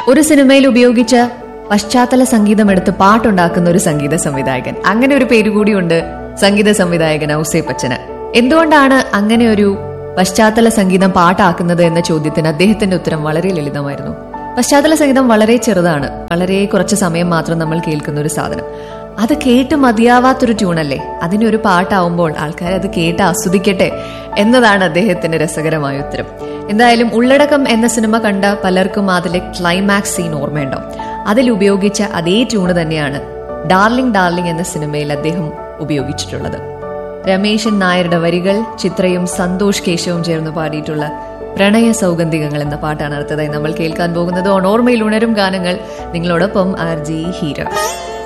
ഒരു സിനിമയിൽ ഉപയോഗിച്ച പശ്ചാത്തല സംഗീതം എടുത്ത് പാട്ടുണ്ടാക്കുന്ന ഒരു സംഗീത സംവിധായകൻ അങ്ങനെ ഒരു പേര് കൂടിയുണ്ട് സംഗീത സംവിധായകൻ ഔസേപ്പച്ചന് എന്തുകൊണ്ടാണ് അങ്ങനെ ഒരു പശ്ചാത്തല സംഗീതം പാട്ടാക്കുന്നത് എന്ന ചോദ്യത്തിന് അദ്ദേഹത്തിന്റെ ഉത്തരം വളരെ ലളിതമായിരുന്നു പശ്ചാത്തല സംഗീതം വളരെ ചെറുതാണ് വളരെ കുറച്ച് സമയം മാത്രം നമ്മൾ കേൾക്കുന്ന ഒരു സാധനം അത് കേട്ട് മതിയാവാത്തൊരു ട്യൂണല്ലേ അതിനൊരു പാട്ടാവുമ്പോൾ ആൾക്കാർ അത് കേട്ട് ആസ്വദിക്കട്ടെ എന്നതാണ് അദ്ദേഹത്തിന്റെ രസകരമായ ഉത്തരം എന്തായാലും ഉള്ളടക്കം എന്ന സിനിമ കണ്ട പലർക്കും അതിലെ ക്ലൈമാക്സ് സീൻ ഓർമ്മയുണ്ടാവും അതിൽ ഉപയോഗിച്ച അതേ ട്യൂണ് തന്നെയാണ് ഡാർലിംഗ് ഡാർലിംഗ് എന്ന സിനിമയിൽ അദ്ദേഹം ഉപയോഗിച്ചിട്ടുള്ളത് രമേശൻ നായരുടെ വരികൾ ചിത്രയും സന്തോഷ് കേശവും ചേർന്ന് പാടിയിട്ടുള്ള പ്രണയ സൗഗന്ധികങ്ങൾ എന്ന പാട്ടാണ് അടുത്തതായി നമ്മൾ കേൾക്കാൻ പോകുന്നത് ഓൺ ഓർമ്മയിൽ ഉണരും ഗാനങ്ങൾ നിങ്ങളോടൊപ്പം ആർ ജി ഹീര